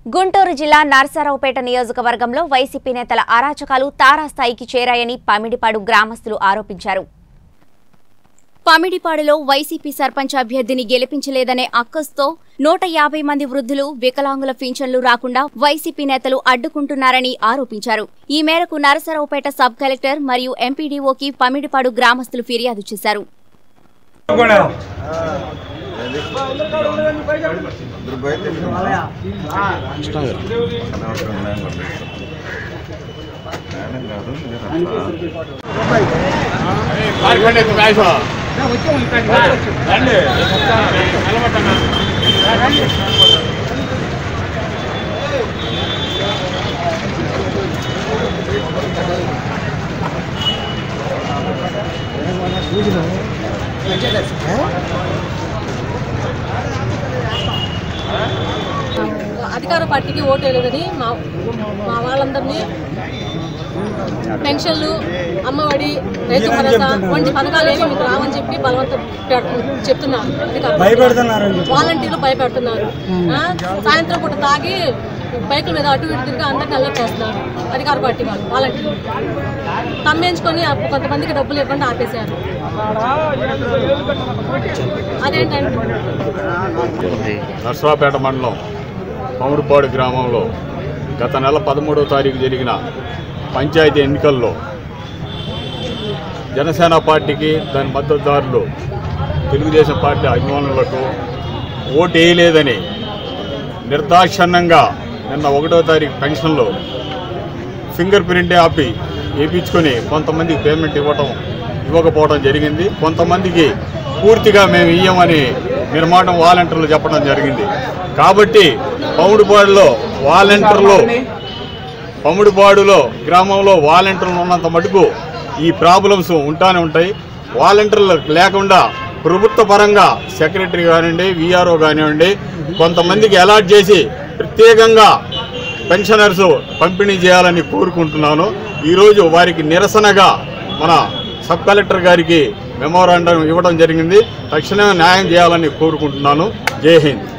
గుంటూరు జిల్లా నరసరావుపేట నియోజకవర్గంలో వైసీపీ నేతల అరాచకాలు తారాస్థాయికి చేరాయని పమిడిపాడు గ్రామస్తులు ఆరోపించారు పమిడిపాడులో వైసీపీ సర్పంచ్ అభ్యర్థిని గెలిపించలేదనే అక్కస్తో నూట యాభై మంది వృద్ధులు వికలాంగుల పింఛన్లు రాకుండా వైసీపీ నేతలు అడ్డుకుంటున్నారని ఆరోపించారు ఈ మేరకు నరసరావుపేట సబ్ కలెక్టర్ మరియు ఎంపీడీఓకి పమిడిపాడు గ్రామస్తులు ఫిర్యాదు చేశారు కూడా అందరూ బయట మేడం కాదు మీరు అట్లా అధికార పార్టీకి ఓటు వేయలేదని మా మా వాళ్ళందరినీ పెన్షన్లు అమ్మఒడి రైతు భరోసా వంటి పథకాలు ఏమి మీకు రావని చెప్పి బలవంతం పెడ- చెప్తున్నారు అధికార పార్టీ. భయపెడుతున్నారని చెప్పి. వాలంటీర్లు భయపెడుతున్నారు ఆ, సాయంత్రం పూట తాగి బైకుల మీద అటు ఇటు తిరిగి అందరిని అల్లరి చేస్తున్నారు అధికార పార్టీ వాళ్ళు వాలంటీర్లు తమ్మేంచుకొని ఆ కొంతమందికి డబ్బులు ఇవ్వకుండా ఆపేశారు అదేంటంటే నర్సరావుపేట మండలం పముడుపాడు గ్రామంలో గత నెల పదమూడవ తారీఖు జరిగిన పంచాయతీ ఎన్నికల్లో జనసేన పార్టీకి దాని మద్దతుదారులు తెలుగుదేశం పార్టీ అభిమానులకు ఓటు వేయలేదని నిర్దాక్షణ్యంగా నిన్న ఒకటో తారీఖు పెన్షన్లో ఫింగర్ ప్రింట్ ఆపి వేయించుకొని కొంతమందికి పేమెంట్ ఇవ్వటం ఇవ్వకపోవడం జరిగింది కొంతమందికి పూర్తిగా మేము ఇయ్యమని నిర్మాణం వాలంటీర్లు చెప్పడం జరిగింది కాబట్టి పౌడుపాడులో వాలంటీర్లు పముడుపాడులో గ్రామంలో వాలంటీర్లు ఉన్నంత మటుకు ఈ ప్రాబ్లమ్స్ ఉంటానే ఉంటాయి వాలంటీర్లు లేకుండా ప్రభుత్వ పరంగా సెక్రటరీ కానివ్వండి విఆర్ఓ కానివ్వండి కొంతమందికి అలాట్ చేసి ప్రత్యేకంగా పెన్షనర్స్ పంపిణీ చేయాలని కోరుకుంటున్నాను ఈరోజు వారికి నిరసనగా మన సబ్ కలెక్టర్ గారికి మెమోరాండం ఇవ్వడం జరిగింది తక్షణమే న్యాయం చేయాలని కోరుకుంటున్నాను జై హింద్